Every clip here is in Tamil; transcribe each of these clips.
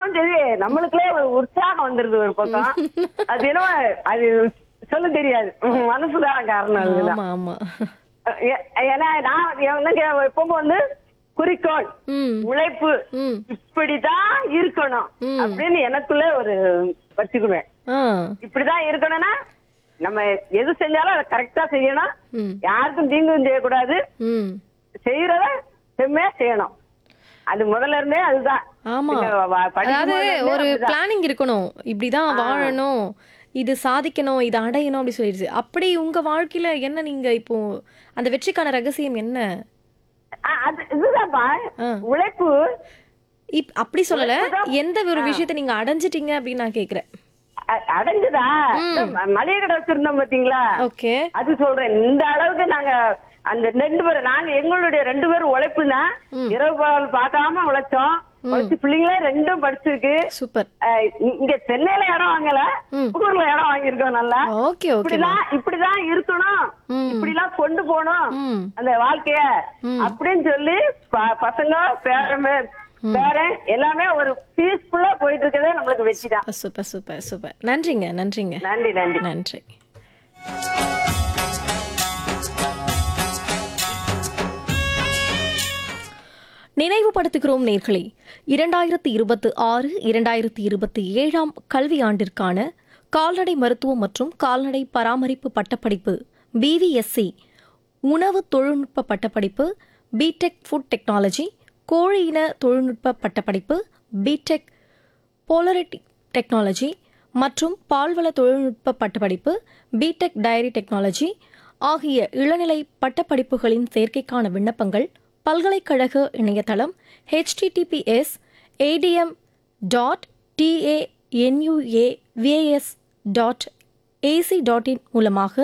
சொன்னாலும் சரி நம்மளுக்குள்ளே ஒரு உற்சாகம் வந்துருது ஒரு பக்கம் அது என்ன அது சொல்ல தெரியாது உம், மனசுதான் காரணம் அதுதான் ஆமா ஆமா ஏ- ஏன்னா நான் எனக்கு எப்பவும் வந்து குறிக்கோள் ம் உழைப்பு ம் இப்படிதான் இருக்கணும் அப்படின்னு எனக்குள்ள ஒரு வச்சுக்குவேன் ஆ இப்படிதான் இருக்கணும்னா நம்ம எது செஞ்சாலும் அதை கரெக்டா செய்யணும் ம் யாருக்கும் தீங்கும் செய்யக்கூடாது ம் செய்யறத செம்மையா செய்யணும் அது முதல்ல இருந்தே அதுதான் ஆமா இந்த வ- படிக்கும் அதாவது போதுல இருந்தே ஒரு அப்படிதான். பிளானிங் இருக்கணும் இப்படிதான் வாழணும் இது சாதிக்கணும் இது அடையணும் அப்படி சொல்லிடுச்சு அப்படி உங்க வாழ்க்கையில என்ன நீங்க இப்போ அந்த வெற்றிக்கான ரகசியம் என்ன ஆ, அது இதுதான்ப்பா ஆ. உழைப்பு இப் அப்படி சொல்லல எந்த ஒரு விஷயத்தை நீங்க அடைஞ்சிட்டீங்க அப்படின்னு நான் கேக்குறேன் அ- அடைஞ்சுதா இந்த ம- மளிகை கடை வச்சிருந்தோம் பாத்தீங்களா ஓகே அது சொல்றேன் இந்த அளவுக்கு நாங்க அந்த ரெண்டு பேரும் நாங்க எங்களுடைய ரெண்டு பேரும் உழைப்புனா இரவு பகல் பார்க்காம உழைச்சோம் உழைச்சு பிள்ளைங்களே ரெண்டும் படிச்சிருக்கு சூப்பர் அஹ் இ- இங்க சென்னையில இடம் வாங்கல ம். ஊர்ல இடம் வாங்கியிருக்கோம் நல்லா ஓகே ஓகே இப்படிதான் இப்படிதான் இருக்கணும் ம். இப்படிலாம் கொண்டு போகணும் ம் அந்த வாழ்க்கைய அப்படின்னு சொல்லி ப- பசங்க பேரன் பேரன் எல்லாமே ஒரு பீஸ்ஃபுல்லா போயிட்டு இருக்கதே நம்மளுக்கு வெற்றி தான் சூப்பர் சூப்பர் சூப்பர் நன்றிங்க நன்றிங்க நன்றி நன்றி நன்றி நினைவுபடுத்துகிறோம் நேர்களே இரண்டாயிரத்தி இருபத்தி ஆறு இரண்டாயிரத்தி இருபத்தி ஏழாம் கல்வியாண்டிற்கான கால்நடை மருத்துவம் மற்றும் கால்நடை பராமரிப்பு பட்டப்படிப்பு பிவிஎஸ்சி உணவு தொழில்நுட்ப பட்டப்படிப்பு பிடெக் ஃபுட் டெக்னாலஜி கோழி இன தொழில்நுட்ப பட்டப்படிப்பு பிடெக் போலரிட்டி டெக்னாலஜி மற்றும் பால்வள தொழில்நுட்ப பட்டப்படிப்பு பிடெக் டயரி டெக்னாலஜி ஆகிய இளநிலை பட்டப்படிப்புகளின் சேர்க்கைக்கான விண்ணப்பங்கள் பல்கலைக்கழக இணையதளம் https ADM dot TANUA VAS dot AC dot IN மூலமாக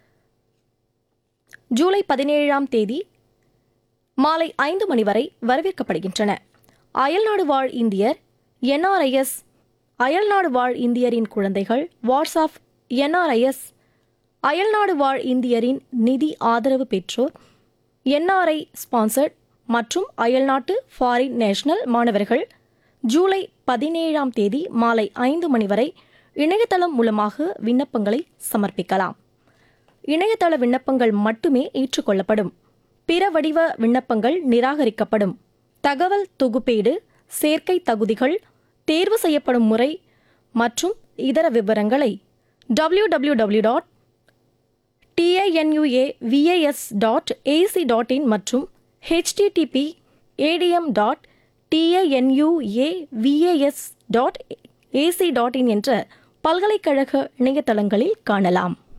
ஜூலை பதினேழாம் தேதி மாலை ஐந்து மணி வரை வரவேற்கப்படுகின்றன அயல்நாடு வாழ் இந்தியர் என்ஆர்ஐஎஸ் அயல்நாடு வாழ் இந்தியரின் குழந்தைகள் வாட்ஸ்அப் என்ஆர்ஐஎஸ் அயல்நாடு வாழ் இந்தியரின் நிதி ஆதரவு பெற்றோர் என்ஆர்ஐ ஸ்பான்சர்ட் மற்றும் அயல்நாட்டு ஃபாரின் நேஷனல் மாணவர்கள் ஜூலை பதினேழாம் தேதி மாலை ஐந்து மணி வரை இணையதளம் மூலமாக விண்ணப்பங்களை சமர்ப்பிக்கலாம் இணையதள விண்ணப்பங்கள் மட்டுமே ஏற்றுக்கொள்ளப்படும் பிற வடிவ விண்ணப்பங்கள் நிராகரிக்கப்படும் தகவல் தொகுப்பீடு சேர்க்கை தகுதிகள் தேர்வு செய்யப்படும் முறை மற்றும் இதர விவரங்களை W W W dot TANUA VAS dot AC dot IN மற்றும் HTTP ADM dot TANUA VAS dot AC dot IN என்ற பல்கலைக்கழக இணையதளங்களில் காணலாம்